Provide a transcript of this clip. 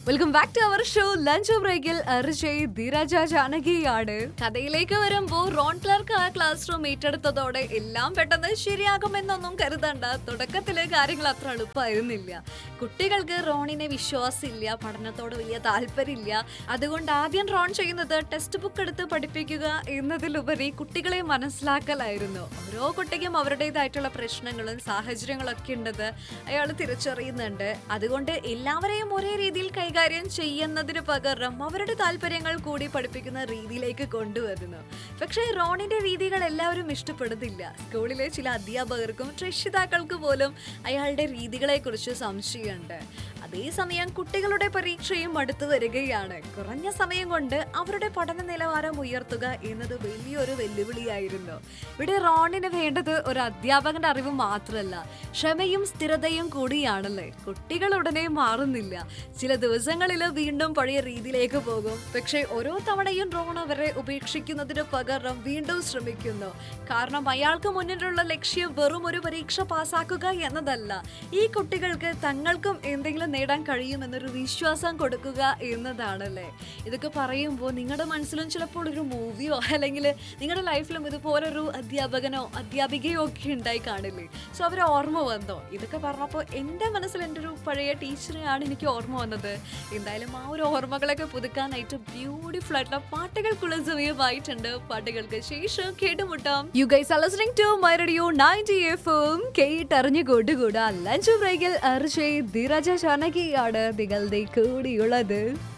welcome back to our show lunch ബ്രേക്കിൽ അർജയ് ധീരജ ജാനകിയാണ് കഥയിലേക്ക് വരുമ്പോൾ റോൺ ക്ലർക്ക് ആ ക്ലാസ് റൂം ഏറ്റെടുത്തതോടെ എല്ലാം പെട്ടെന്ന് ശരിയാകുമെന്നൊന്നും കരുതണ്ട തുടക്കത്തില് കാര്യങ്ങൾ അത്ര എളുപ്പമായിരുന്നില്ല കുട്ടികൾക്ക് റോണിനെ വിശ്വാസമില്ല പഠനത്തോട് വലിയ താല്പര്യമില്ല അതുകൊണ്ട് ആദ്യം റോൺ ചെയ്യുന്നത് ടെക്സ്റ്റ് ബുക്ക് എടുത്ത് പഠിപ്പിക്കുക എന്നതിലുപരി കുട്ടികളെ മനസ്സിലാക്കലായിരുന്നു ഓരോ കുട്ടിക്കും അവരുടേതായിട്ടുള്ള പ്രശ്നങ്ങളും സാഹചര്യങ്ങളൊക്കെ ഉണ്ടത് അയാൾ തിരിച്ചറിയുന്നുണ്ട് അതുകൊണ്ട് എല്ലാവരെയും ഒരേ രീതിയിൽ കൈകാര്യം ചെയ്യുന്നതിന് പകരം അവരുടെ താല്പര്യങ്ങൾ കൂടി പഠിപ്പിക്കുന്ന രീതിയിലേക്ക് കൊണ്ടുവരുന്നു പക്ഷേ റോണിന്റെ രീതികൾ എല്ലാവരും ഇഷ്ടപ്പെടുന്നില്ല സ്കൂളിലെ ചില അധ്യാപകർക്കും രക്ഷിതാക്കൾക്ക് പോലും അയാളുടെ രീതികളെ കുറിച്ച് സംശയമുണ്ട് അതേസമയം കുട്ടികളുടെ പരീക്ഷയും അടുത്തു വരികയാണ് കുറഞ്ഞ സമയം കൊണ്ട് അവരുടെ പഠന നിലവാരം ഉയർത്തുക എന്നത് വലിയൊരു വെല്ലുവിളിയായിരുന്നു ഇവിടെ റോണിന് വേണ്ടത് ഒരു അധ്യാപകന്റെ അറിവ് മാത്രമല്ല ക്ഷമയും സ്ഥിരതയും കൂടിയാണല്ലേ കുട്ടികൾ ഉടനെ മാറുന്നില്ല ചില ദിവസങ്ങളിൽ വീണ്ടും പഴയ രീതിയിലേക്ക് പോകും പക്ഷേ ഓരോ തവണയും റോൺ അവരെ ഉപേക്ഷിക്കുന്നതിന് പകരം വീണ്ടും ശ്രമിക്കുന്നു കാരണം അയാൾക്ക് മുന്നിലുള്ള ലക്ഷ്യം വെറും ഒരു പരീക്ഷ പാസ്സാക്കുക എന്നതല്ല ഈ കുട്ടികൾക്ക് തങ്ങൾക്കും എന്തെങ്കിലും നേടാൻ കഴിയുമെന്നൊരു വിശ്വാസം കൊടുക്കുക എന്നതാണല്ലേ ഇതൊക്കെ പറയുമ്പോൾ നിങ്ങളുടെ മനസ്സിലും ചിലപ്പോൾ ഒരു മൂവിയോ അല്ലെങ്കിൽ നിങ്ങളുടെ ലൈഫിലും ഇതുപോലൊരു അധ്യാപകനോ അധ്യാപികയോ ഒക്കെ ഉണ്ടായി കാണില്ലേ സോ അവർ ഓർമ്മ വന്നോ ഇതൊക്കെ പറഞ്ഞപ്പോൾ എൻ്റെ മനസ്സിൽ എൻ്റെ ഒരു പഴയ ടീച്ചറെയാണ് എനിക്ക് ഓർമ്മ വന്നത് എന്തായാലും ആ ഒരു ഓർമ്മകളൊക്കെ പുതുക്കാനായിട്ട് ബ്യൂട്ടിഫുൾ ആയിട്ടുള്ള പാട്ടുകൾക്കുള്ള സമയമായിട്ടുണ്ട് പാട്ടുകൾക്ക് ശേഷം കേട്ടുമുട്ടാം you guys are listening to my radio 90 എഫും കേട്ടറിഞ്ഞു കൊണ്ടുകൂടാ ലഞ്ച് ബ്രേക്കിൽ അർജയ് ധീരജ ജാനകിയാണ് നിങ്ങളുടെ കൂടിയുള്ളത്